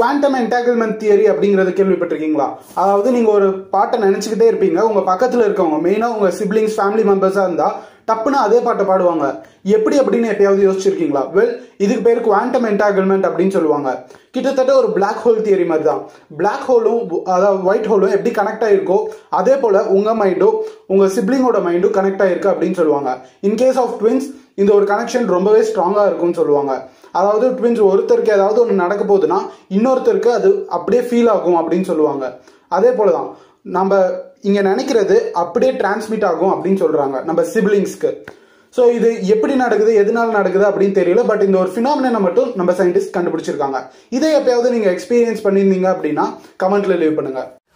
quantum என்டாகிள்மெண்ட் theory அப்படிங்கறது கேள்விப்பட்டிருக்கீங்களா அதாவது நீங்க ஒரு பாட்டை நினைச்சுக்கிட்டே இருப்பீங்க உங்க பக்கத்துல இருக்கவங்க மெயினா உங்க சிப்ளிங்ஸ் ஃபேமிலி மெம்பர்ஸா இருந்தா டப்புன்னு அதே பாட்டை பாடுவாங்க எப்படி அப்படின்னு எப்பயாவது யோசிச்சிருக்கீங்களா வெல் இதுக்கு பேர் குவாண்டம் என்டாகிள்மெண்ட் அப்படின்னு சொல்லுவாங்க கிட்டத்தட்ட ஒரு பிளாக் ஹோல் தியரி மாதிரி தான் பிளாக் ஹோலும் அதாவது ஒயிட் ஹோலும் எப்படி கனெக்ட் ஆயிருக்கோ அதே போல உங்க மைண்டும் உங்க சிப்ளிங்கோட மைண்டும் கனெக்ட் ஆயிருக்கு அப்படின்னு சொல்லுவாங்க இன் கேஸ் ஆஃப் ட்வின்ஸ் இந்த ஒரு கனெக்ஷன் ரொம்பவே ஸ்ட்ராங்கா இருக்கும்னு சொல்லுவாங்க அதாவது ட்வின்ஸ் ஒருத்தருக்கு ஏதாவது ஒன்று நடக்க போகுதுன்னா இன்னொருத்தருக்கு அது அப்படியே ஃபீல் ஆகும் அப்படின்னு சொல்லுவாங்க அதே போல தான் நம்ம இங்க நினைக்கிறது அப்படியே டிரான்ஸ்மிட் ஆகும் அப்படின்னு சொல்றாங்க நம்ம சிப்ளிங்ஸ்க்கு ஸோ இது எப்படி நடக்குது எதனால நடக்குது அப்படின்னு தெரியல பட் இந்த ஒரு ஃபினாமினை மட்டும் நம்ம சயின்டிஸ்ட் கண்டுபிடிச்சிருக்காங்க இதை எப்பயாவது நீங்க எக்ஸ்பீரியன்ஸ் பண்ணியிருந்தீங்க அப்படின்னா கமெண்ட்ல லீவ் பண்ணுங்க